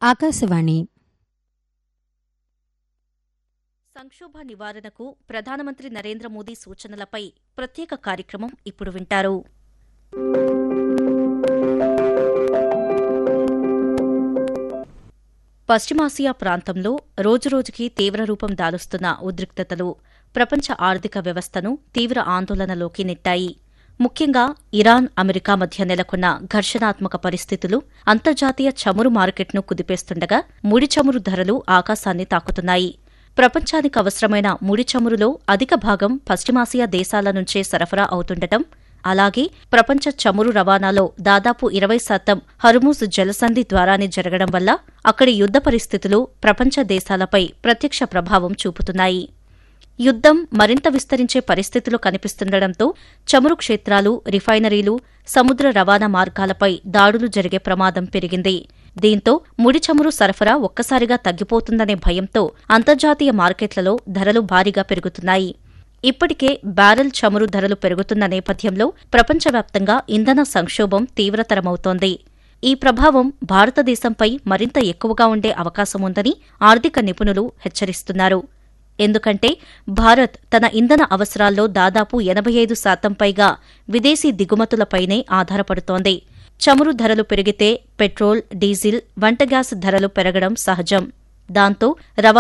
ఆకాశవాణి సంక్షోభ నివారణకు ప్రధానమంత్రి నరేంద్ర మోదీ సూచనలపై ప్రత్యేక కార్యక్రమం ఇప్పుడు వింటారు పశ్చిమాసియా ప్రాంతంలో రోజురోజుకి తీవ్ర రూపం దాలుస్తున్న ఉద్రిక్తతలు ప్రపంచ ఆర్థిక వ్యవస్థను తీవ్ర ఆందోళనలోకి నెట్టాయి ముఖ్యంగా ఇరాన్ అమెరికా మధ్య నెలకొన్న ఘర్షణాత్మక పరిస్థితులు అంతర్జాతీయ చమురు మార్కెట్ను కుదిపేస్తుండగా ముడి చమురు ధరలు ఆకాశాన్ని తాకుతున్నాయి ప్రపంచానికి అవసరమైన ముడి చమురులో అధిక భాగం పశ్చిమాసియా దేశాల నుంచే సరఫరా అవుతుండటం అలాగే ప్రపంచ చమురు రవాణాలో దాదాపు ఇరవై శాతం హర్మూజ్ జలసంధి ద్వారానే జరగడం వల్ల అక్కడి యుద్ధ పరిస్థితులు ప్రపంచ దేశాలపై ప్రత్యక్ష ప్రభావం చూపుతున్నాయి యుద్దం మరింత విస్తరించే పరిస్థితులు కనిపిస్తుండటంతో చమురు క్షేత్రాలు రిఫైనరీలు సముద్ర రవాణా మార్గాలపై దాడులు జరిగే ప్రమాదం పెరిగింది దీంతో ముడి చమురు సరఫరా ఒక్కసారిగా తగ్గిపోతుందనే భయంతో అంతర్జాతీయ మార్కెట్లలో ధరలు భారీగా పెరుగుతున్నాయి ఇప్పటికే బ్యారెల్ చమురు ధరలు పెరుగుతున్న నేపథ్యంలో ప్రపంచవ్యాప్తంగా ఇంధన సంక్షోభం తీవ్రతరమవుతోంది ఈ ప్రభావం భారతదేశంపై మరింత ఎక్కువగా ఉండే అవకాశముందని ఆర్థిక నిపుణులు హెచ్చరిస్తున్నారు ఎందుకంటే భారత్ తన ఇంధన అవసరాల్లో దాదాపు ఎనభై ఐదు శాతం పైగా విదేశీ దిగుమతులపైనే ఆధారపడుతోంది చమురు ధరలు పెరిగితే పెట్రోల్ డీజిల్ వంట గ్యాస్ ధరలు పెరగడం సహజం దాంతో రవాణా